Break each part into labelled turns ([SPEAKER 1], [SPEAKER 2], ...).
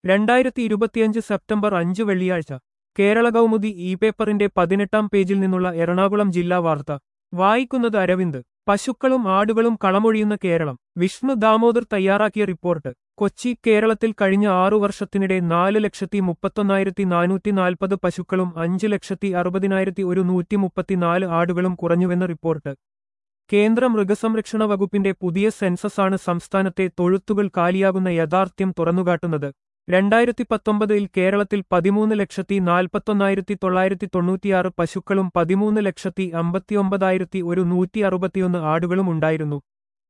[SPEAKER 1] രണ്ടായിരത്തി ഇരുപത്തിയഞ്ച് സെപ്റ്റംബർ അഞ്ച് വെള്ളിയാഴ്ച കേരള കൗമുദി ഇ പേപ്പറിന്റെ പതിനെട്ടാം പേജിൽ നിന്നുള്ള എറണാകുളം ജില്ലാ വാർത്ത വായിക്കുന്നത് അരവിന്ദ് പശുക്കളും ആടുകളും കളമൊഴിയുന്ന കേരളം വിഷ്ണു ദാമോദർ തയ്യാറാക്കിയ റിപ്പോർട്ട് കൊച്ചി കേരളത്തിൽ കഴിഞ്ഞ ആറു വർഷത്തിനിടെ നാല് ലക്ഷത്തി മുപ്പത്തൊന്നായിരത്തി നാനൂറ്റി നാൽപ്പത് പശുക്കളും അഞ്ച് ലക്ഷത്തി അറുപതിനായിരത്തി ഒരു നൂറ്റി മുപ്പത്തിനാല് ആടുകളും കുറഞ്ഞുവെന്ന് റിപ്പോർട്ട് കേന്ദ്ര മൃഗസംരക്ഷണ വകുപ്പിന്റെ പുതിയ സെൻസസാണ് സംസ്ഥാനത്തെ തൊഴുത്തുകൾ കാലിയാകുന്ന യാഥാർത്ഥ്യം തുറന്നുകാട്ടുന്നത് രണ്ടായിരത്തി പത്തൊമ്പതിൽ കേരളത്തിൽ പതിമൂന്ന് ലക്ഷത്തി നാൽപ്പത്തൊന്നായിരത്തി തൊള്ളായിരത്തി തൊണ്ണൂറ്റിയാറ് പശുക്കളും പതിമൂന്ന് ലക്ഷത്തി അമ്പത്തിയൊമ്പതായിരത്തി ഒരു നൂറ്റി അറുപത്തിയൊന്ന് ആടുകളും ഉണ്ടായിരുന്നു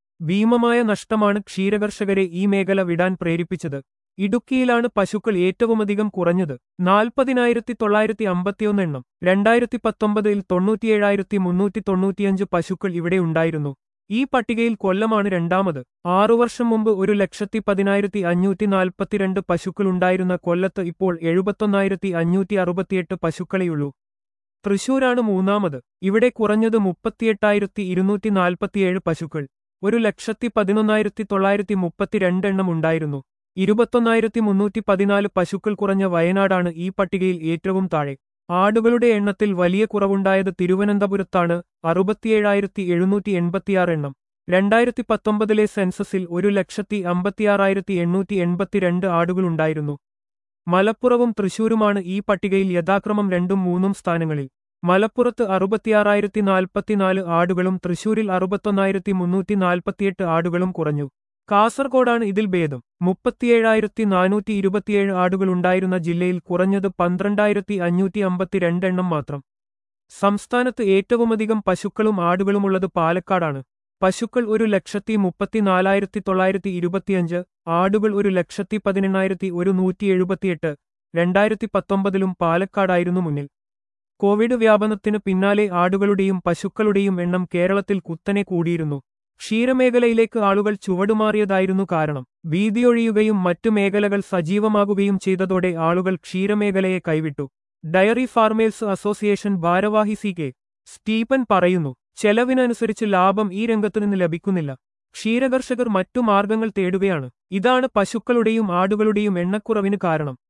[SPEAKER 1] ഭീമമായ നഷ്ടമാണ് ക്ഷീരകർഷകരെ ഈ മേഖല വിടാൻ പ്രേരിപ്പിച്ചത് ഇടുക്കിയിലാണ് പശുക്കൾ ഏറ്റവുമധികം കുറഞ്ഞത് നാൽപ്പതിനായിരത്തി തൊള്ളായിരത്തി അമ്പത്തിയൊന്ന് എണ്ണം രണ്ടായിരത്തി പത്തൊമ്പതിൽ തൊണ്ണൂറ്റിയേഴായിരത്തി മുന്നൂറ്റി തൊണ്ണൂറ്റിയഞ്ച് പശുക്കൾ ഇവിടെ ഉണ്ടായിരുന്നു ഈ പട്ടികയിൽ കൊല്ലമാണ് രണ്ടാമത് ആറു വർഷം മുമ്പ് ഒരു ലക്ഷത്തി പതിനായിരത്തി അഞ്ഞൂറ്റി നാൽപ്പത്തിരണ്ട് പശുക്കളുണ്ടായിരുന്ന കൊല്ലത്ത് ഇപ്പോൾ എഴുപത്തൊന്നായിരത്തി അഞ്ഞൂറ്റി അറുപത്തിയെട്ട് പശുക്കളെയുള്ളൂ തൃശൂരാണ് മൂന്നാമത് ഇവിടെ കുറഞ്ഞത് മുപ്പത്തിയെട്ടായിരത്തി ഇരുന്നൂറ്റി നാൽപ്പത്തിയേഴ് പശുക്കൾ ഒരു ലക്ഷത്തി പതിനൊന്നായിരത്തി തൊള്ളായിരത്തി മുപ്പത്തിരണ്ട് എണ്ണം ഉണ്ടായിരുന്നു ഇരുപത്തൊന്നായിരത്തി മുന്നൂറ്റി പതിനാല് പശുക്കൾ കുറഞ്ഞ വയനാടാണ് ഈ പട്ടികയിൽ ഏറ്റവും താഴെ ആടുകളുടെ എണ്ണത്തിൽ വലിയ കുറവുണ്ടായത് തിരുവനന്തപുരത്താണ് അറുപത്തിയേഴായിരത്തി എഴുന്നൂറ്റി എൺപത്തിയാറ് എണ്ണം രണ്ടായിരത്തി പത്തൊമ്പതിലെ സെൻസസിൽ ഒരു ലക്ഷത്തി അമ്പത്തിയാറായിരത്തി എണ്ണൂറ്റി എൺപത്തിരണ്ട് ആടുകളുണ്ടായിരുന്നു മലപ്പുറവും തൃശൂരുമാണ് ഈ പട്ടികയിൽ യഥാക്രമം രണ്ടും മൂന്നും സ്ഥാനങ്ങളിൽ മലപ്പുറത്ത് അറുപത്തിയാറായിരത്തി നാൽപ്പത്തിനാല് ആടുകളും തൃശൂരിൽ അറുപത്തൊന്നായിരത്തി മുന്നൂറ്റി നാൽപ്പത്തിയെട്ട് ആടുകളും കുറഞ്ഞു കാസർഗോഡാണ് ഇതിൽ ഭേദം മുപ്പത്തിയേഴായിരത്തി നാനൂറ്റി ഇരുപത്തിയേഴ് ആടുകളുണ്ടായിരുന്ന ജില്ലയിൽ കുറഞ്ഞത് പന്ത്രണ്ടായിരത്തി അഞ്ഞൂറ്റി അമ്പത്തിരണ്ട് എണ്ണം മാത്രം സംസ്ഥാനത്ത് ഏറ്റവുമധികം പശുക്കളും ആടുകളുമുള്ളത് പാലക്കാടാണ് പശുക്കൾ ഒരു ലക്ഷത്തി മുപ്പത്തിനാലായിരത്തി തൊള്ളായിരത്തി ഇരുപത്തിയഞ്ച് ആടുകൾ ഒരു ലക്ഷത്തി പതിനെണ്ണായിരത്തി ഒരു നൂറ്റി എഴുപത്തിയെട്ട് രണ്ടായിരത്തി പത്തൊമ്പതിലും പാലക്കാടായിരുന്നു മുന്നിൽ കോവിഡ് വ്യാപനത്തിനു പിന്നാലെ ആടുകളുടെയും പശുക്കളുടെയും എണ്ണം കേരളത്തിൽ കുത്തനെ കൂടിയിരുന്നു ക്ഷീരമേഖലയിലേക്ക് ആളുകൾ ചുവടുമാറിയതായിരുന്നു കാരണം വീതിയൊഴിയുകയും മറ്റു മേഖലകൾ സജീവമാകുകയും ചെയ്തതോടെ ആളുകൾ ക്ഷീരമേഖലയെ കൈവിട്ടു ഡയറി ഫാർമേഴ്സ് അസോസിയേഷൻ ഭാരവാഹി സി കെ സ്റ്റീപ്പൻ പറയുന്നു ചെലവിനനുസരിച്ച് ലാഭം ഈ രംഗത്തുനിന്ന് ലഭിക്കുന്നില്ല ക്ഷീരകർഷകർ മറ്റു മാർഗങ്ങൾ തേടുകയാണ് ഇതാണ് പശുക്കളുടെയും ആടുകളുടെയും എണ്ണക്കുറവിന് കാരണം